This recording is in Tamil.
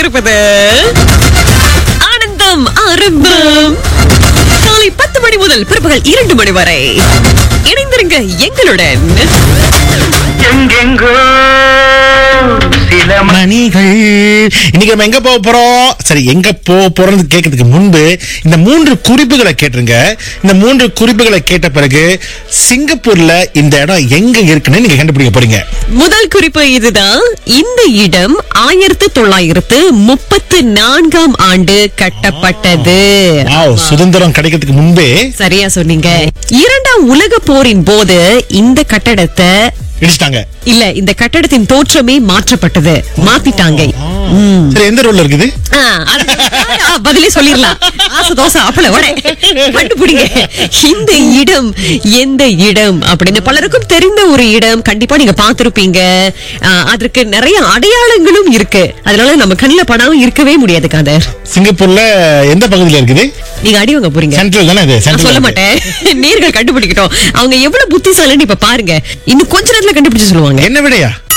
கொண்டிருப்பது ஆனந்தம் ஆரம்பம் காலை பத்து மணி முதல் பிற்பகல் இரண்டு மணி வரை இணைந்திருங்க எங்களுடன் எங்கெங்கோ சில ம- மணிகள் இன்னைக்கு நம்ம எங்க போக போறோம் சரி எங்க போக போறோம்னு கேட்கறதுக்கு முன்பு இந்த மூன்று குறிப்புகளை கேட்டுருங்க இந்த மூன்று குறிப்புகளை கேட்ட பிறகு சிங்கப்பூர்ல இந்த இடம் எங்க இருக்குன்னு நீங்க கண்டுபிடிக்க போறீங்க முதல் குறிப்பு இதுதான் இந்த இடம் ஆயிரத்து தொள்ளாயிரத்து முப்பத்து நான்காம் ஆண்டு கட்டப்பட்டது வாவ், சுதந்திரம் கிடைக்கிறதுக்கு முன்பே சரியா சொன்னீங்க இரண்டாம் உலக போரின் போது இந்த கட்டடத்தை இடிச்சிட்டாங்க இல்ல இந்த கட்டடத்தின் தோற்றமே மாற்றப்பட்டது மாத்திட்டாங்க ம். சரி எந்த ரோல்ல இருக்குது ஆ, அது- ஆ, பதிலே சொல்லிடலாம் ஆசை தோசை அப்பள வடை கண்டுபிடிங்க இந்த இடம் எந்த இடம் அப்படின்னு பலருக்கும் தெரிந்த ஒரு இடம் கண்டிப்பா நீங்க பார்த்திருப்பீங்க ஆ, அதற்கு நிறைய அடையாளங்களும் இருக்கு அதனால நம்ம கண்ணுல படாம இருக்கவே முடியாது காதர் சிங்கப்பூர்ல எந்த பகுதியில இருக்குது நீங்க அடிவங்க போறீங்க சென்ட்ரல் தானே இது நான் சென்ட்ரல் சொல்ல மாட்டேன் நேர்கள் கண்டுபிடிக்கட்டும் அவங்க எவ்வளவு புத்திசாலின்னு இப்ப பாருங்க இன்னும் கொஞ்ச நேரத்துல கண்டுபிடிச்சு சொல்லுவாங்க என்ன விடையா